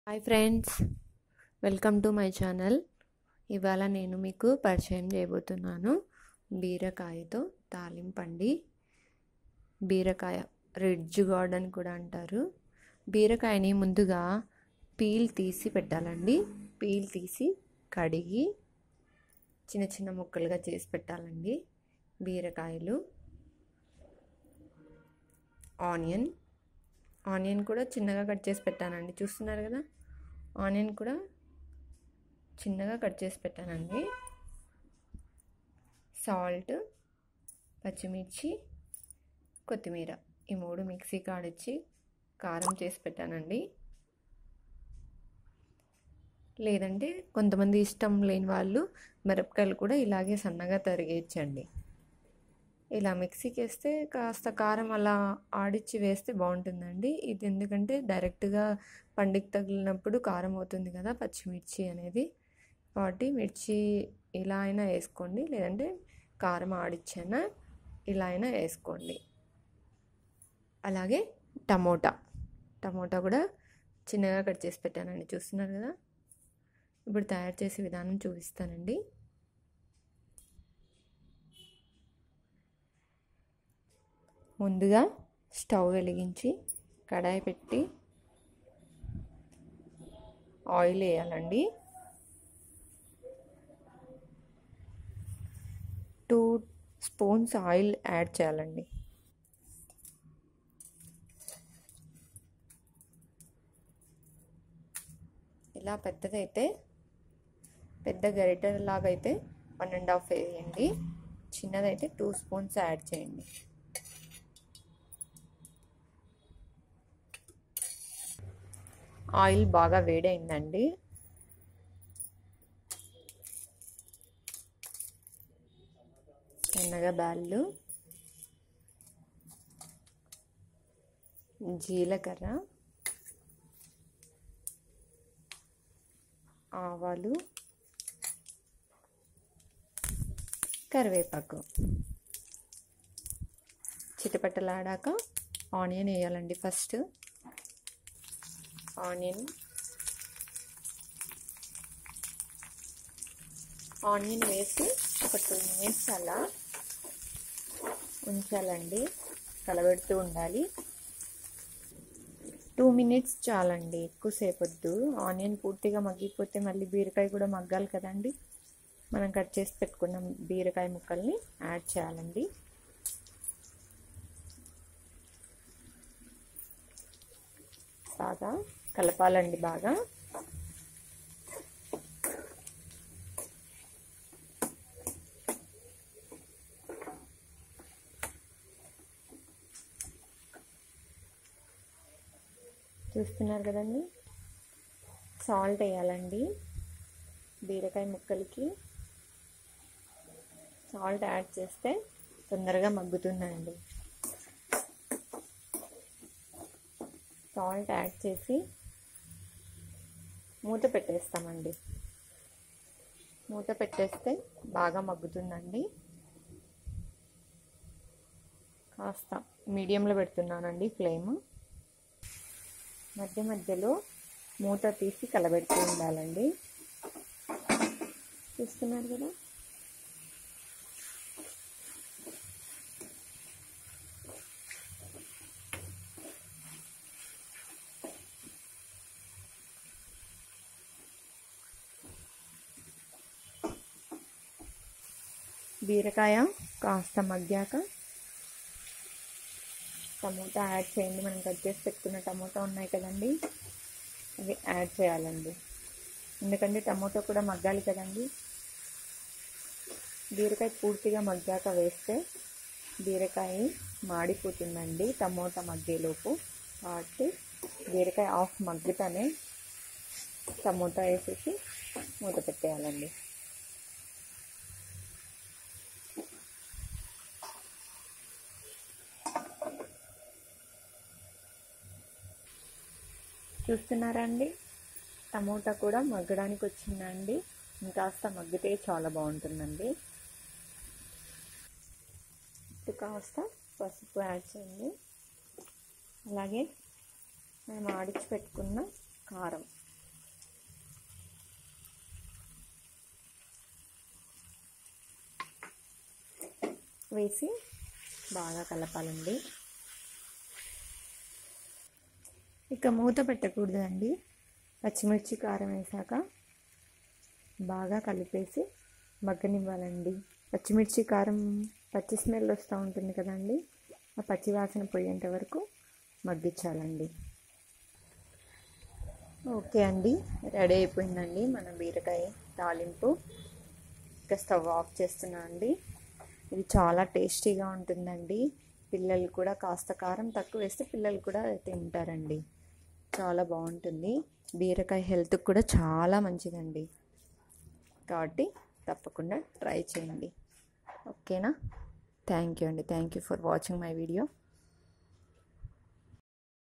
hi friends welcome to my channel ఇవాళ నేను మీకు పరిచయం చేయబోతున్నాను బీరకాయతో తాలింపండి బీరకాయ రిడ్జ్ గార్డ్ అని కూడా అంటారు బీరకాయని ముందుగా పీల్ తీసి పెట్టాలండి పీల్ తీసి కడిగి చిన్న చిన్న ముక్కలుగా చేసి పెట్టాలండి బీరకాయలు ఆనియన్ ఆనియన్ కూడా చిన్నగా కట్ చేసి పెట్టానండి చూస్తున్నారు కదా ఆనియన్ కూడా చిన్నగా కట్ చేసి పెట్టానండి సాల్ట్ పచ్చిమిర్చి కొత్తిమీర ఈ మూడు మిక్సీ కాడిచ్చి కారం చేసి పెట్టానండి లేదంటే కొంతమంది ఇష్టం లేని వాళ్ళు మిరపకాయలు కూడా ఇలాగే సన్నగా తరిగేయచ్చండి ఇలా మిక్సీకి వేస్తే కాస్త కారం అలా ఆడిచ్చి వేస్తే బాగుంటుందండి ఇది ఎందుకంటే డైరెక్ట్గా పండుగ తగిలినప్పుడు కారం అవుతుంది కదా పచ్చిమిర్చి అనేది కాబట్టి మిర్చి ఇలా అయినా వేసుకోండి లేదంటే కారం ఆడిచ్చైనా ఇలా అయినా వేసుకోండి అలాగే టమోటా టమోటా కూడా చిన్నగా కట్ చేసి పెట్టానండి చూస్తున్నారు కదా ఇప్పుడు తయారు చేసే విధానం చూపిస్తానండి ముందుగా స్టవ్ వెలిగించి కడాయి పెట్టి ఆయిల్ వేయాలండి టూ స్పూన్స్ ఆయిల్ యాడ్ చేయాలండి ఇలా పెద్దదైతే పెద్ద గరిటెలాగా అయితే వన్ అండ్ హాఫ్ వేయండి చిన్నదైతే టూ స్పూన్స్ యాడ్ చేయండి ఆయిల్ బాగా వేడైందండి సన్నగా బ్యాళ్ళు జీలకర్ర ఆవాలు కరివేపాకు చిటపట్టలాడాక ఆనియన్ వేయాలండి ఫస్ట్ ఆనియన్ ఆనియన్ వేసి ఒక టూ మినిట్స్ అలా ఉంచాలండి కలబెడుతూ ఉండాలి టూ మినిట్స్ చాలండి ఎక్కువసేపు వద్దు ఆనియన్ పూర్తిగా మగ్గిపోతే మళ్ళీ బీరకాయ కూడా మగ్గాలి కదండి మనం కట్ చేసి పెట్టుకున్న బీరకాయ ముక్కల్ని యాడ్ చేయాలండి బాగా కలపాలండి బాగా చూస్తున్నారు కదండి సాల్ట్ వేయాలండి బీరకాయ ముక్కలకి సాల్ట్ యాడ్ చేస్తే తొందరగా మగ్గుతుందండి సాల్ట్ యాడ్ చేసి మూత పెట్టేస్తామండి మూత పెట్టేస్తే బాగా మగ్గుతుందండి కాస్త మీడియంలో పెడుతున్నానండి ఫ్లేమ్ మధ్య మధ్యలో మూత తీసి కలబెడుతూ ఉండాలండి చూస్తున్నారు కదా బీరకాయ కాస్త మగ్గాక టమోటా యాడ్ చేయండి మనం కట్ చేసి పెట్టుకున్న టమోటా ఉన్నాయి కదండి అవి యాడ్ చేయాలండి ఎందుకంటే టమోటా కూడా మగ్గాలి కదండి బీరకాయ పూర్తిగా మగ్గాక వేస్తే బీరకాయ మాడిపోతుందండి టమోటా మగ్గేలోపు కాబట్టి బీరకాయ ఆఫ్ మగ్గుతానే టమోటా వేసేసి మూత పెట్టేయాలండి చూస్తున్నారా అండి టమోటా కూడా మగ్గడానికి వచ్చిందండి ఇంకాస్త మగ్గితే చాలా బాగుంటుందండి ఇప్పుడు కాస్త పసుపు యాడ్ చేయండి అలాగే మనం ఆడిచి పెట్టుకున్న కారం వేసి బాగా కలపాలండి ఇక మూత పెట్టకూడదండి పచ్చిమిర్చి కారం వేసాక బాగా కలిపేసి మగ్గనివ్వాలండి పచ్చిమిర్చి కారం పచ్చి స్మెల్ వస్తూ ఉంటుంది కదండి ఆ పచ్చి వాసన పోయేంత వరకు మగ్గించాలండి ఓకే అండి రెడీ అయిపోయిందండి మన బీరకాయ తాలింపు ఇక స్టవ్ ఆఫ్ చేస్తున్నా అండి ఇది చాలా టేస్టీగా ఉంటుందండి పిల్లలు కూడా కాస్త కారం తక్కువ వేస్తే పిల్లలు కూడా తింటారండి చాలా బాగుంటుంది బీరకాయ హెల్త్కి కూడా చాలా మంచిదండి కాబట్టి తప్పకుండా ట్రై చేయండి ఓకేనా థ్యాంక్ యూ అండి thank you for watching my video